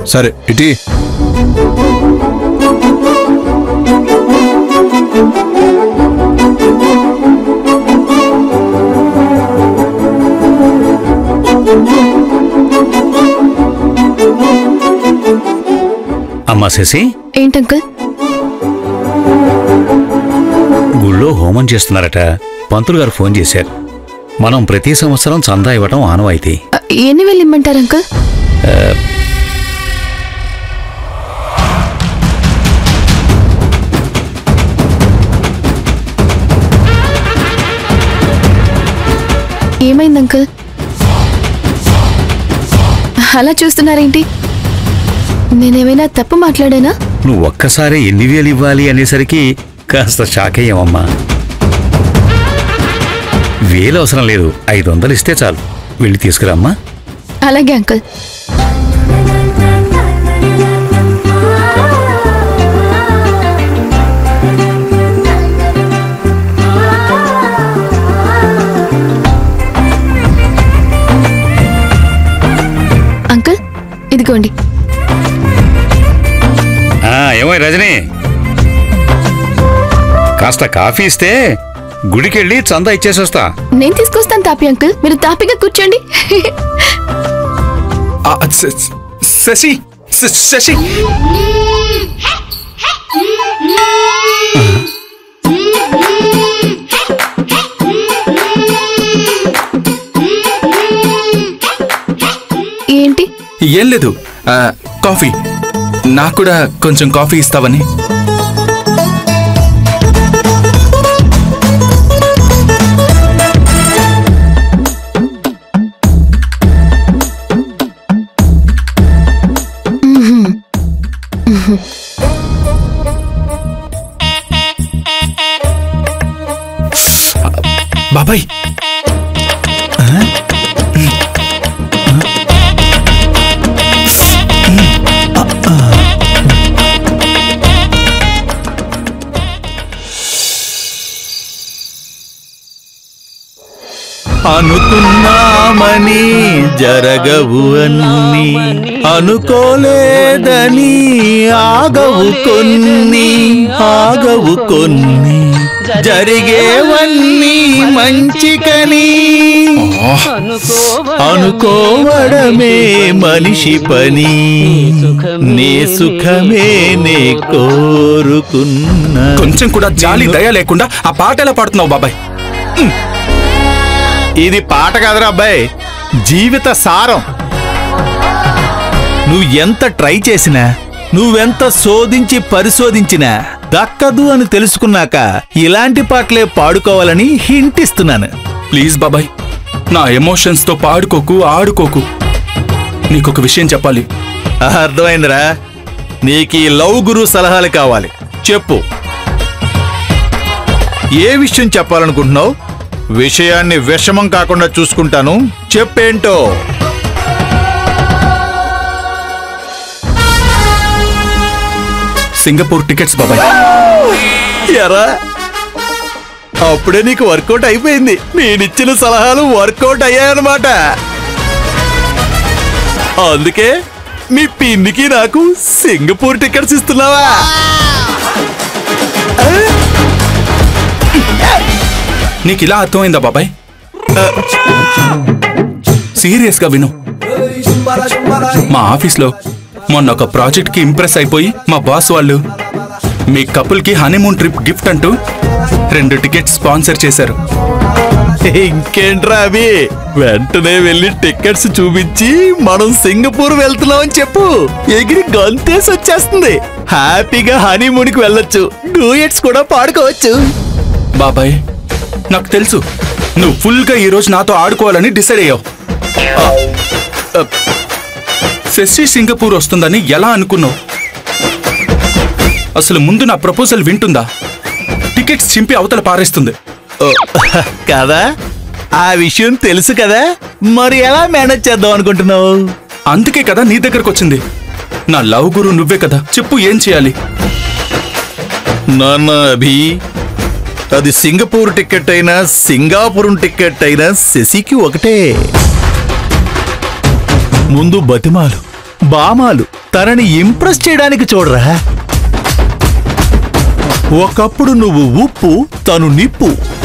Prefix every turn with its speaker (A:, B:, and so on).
A: సరే ఇటీ
B: అమ్మా శశి
C: ఏంటంకుల్
B: గుళ్ళో హోమం చేస్తున్నారట పంతులు గారు ఫోన్ చేశారు మనం ప్రతి సంవత్సరం చందా ఇవ్వటం ఆనవాయితీ
C: అ, ఎన్ని వేలు ఇమ్మంటారు అంకుల్ ఏమైంది అంకుల్ అలా చూస్తున్నారేంటి నేనేమైనా తప్పు మాట్లాడానా
B: నువ్వు ఒక్కసారి ఎన్ని వేలు ఇవ్వాలి అనేసరికి కాస్త షాక్ అయ్యామమ్మా వేలు అవసరం లేదు ఐదు వందలు ఇస్తే చాలు వెళ్ళి తీసుకురామ్మా
C: అలాగే అంకుల్ అంకుల్ ఇదిగోండి
B: ఆ, ఏమో రజని కాస్త కాఫీ ఇస్తే గుడికెళ్ళి చందా ఇచ్చేసి వస్తా
C: నేను తీసుకొస్తాను తాపి అంకుల్ మీరు తాపిగా కూర్చోండి
A: ఆ, శ- శ- శశి శ- శశి
C: ఏంటి
A: ఏం లేదు ఆ, కాఫీ నాకు కూడా కొంచెం కాఫీ ఇస్తావని బాబాయ్
D: అనుకున్నామని జరగవు అన్ని అనుకోలేదని ఆగవు కొన్ని ఆగవు కొన్ని జరిగేవన్నీ మంచికని అనుకోవడమే మనిషి పని నీ సుఖమే నే కోరుకున్నా
A: కొంచెం కూడా జాలి దయ లేకుండా ఆ పాట ఎలా పాడుతున్నావు బాబాయ్
D: ఇది పాట కాదురా అబ్బాయి జీవిత సారం నువ్వు ఎంత ట్రై చేసినా నువ్వెంత శోధించి పరిశోధించినా దక్కదు అని తెలుసుకున్నాక ఇలాంటి పాటలే పాడుకోవాలని హింట్ ఇస్తున్నాను
A: ప్లీజ్ బాబాయ్ నా ఎమోషన్స్ తో పాడుకోకు ఆడుకోకు నీకొక విషయం చెప్పాలి
D: అర్థమైందిరా నీకు ఈ లవ్ గురు సలహాలు కావాలి చెప్పు ఏ విషయం చెప్పాలనుకుంటున్నావు విషయాన్ని విషమం కాకుండా చూసుకుంటాను చెప్పేంటో
A: సింగపూర్ టికెట్స్ బాబాయ్
D: ఎరా అప్పుడే నీకు వర్కౌట్ అయిపోయింది నేనిచ్చిన సలహాలు వర్కౌట్ అయ్యాయన్నమాట అందుకే మీ పిన్నికి నాకు సింగపూర్ టికెట్స్ ఇస్తున్నావా
A: నీకు ఇలా అర్థమైందా బాబాయ్ సీరియస్ గా విను మా ఆఫీస్లో మొన్న ఒక ప్రాజెక్ట్ కి ఇంప్రెస్ అయిపోయి మా బాస్ వాళ్ళు మీ కపుల్ కి హనీమూన్ ట్రిప్ గిఫ్ట్ అంటూ రెండు టికెట్స్ స్పాన్సర్ చేశారు
D: ఇంకేంట్రా అవి వెంటనే వెళ్ళి టికెట్స్ చూపించి మనం సింగపూర్ వెళ్తున్నామని చెప్పు ఎగిరి గంతేసి వచ్చేస్తుంది హ్యాపీగా హనీమూన్కి వెళ్ళొచ్చు డూయట్స్ కూడా పాడుకోవచ్చు
A: బాబాయ్ నాకు తెలుసు నువ్వు ఫుల్ గా ఈ రోజు నాతో ఆడుకోవాలని డిసైడ్ అయ్యావు ఆ, ఆ, శశి సింగపూర్ వస్తుందని ఎలా అనుకున్నావు అసలు ముందు నా ప్రపోజల్ వింటుందా టికెట్స్ చింపి అవతల పారేస్తుంది
D: ఓ, కదా ఆ విషయం తెలుసు కదా మరి ఎలా మేనేజ్ చేద్దాం అనుకుంటున్నావు
A: అందుకే కదా నీ దగ్గరకు వచ్చింది నా లవ్ గురు నువ్వే కదా చెప్పు ఏం చేయాలి
D: నాన్న అభి అది సింగపూర్ టికెట్ అయినా సింగాపురం టికెట్ అయినా శశికి ఒకటే ముందు బతిమాలు బామాలు తనని ఇంప్రెస్ చేయడానికి చూడరా ఒకప్పుడు నువ్వు ఉప్పు తను నిప్పు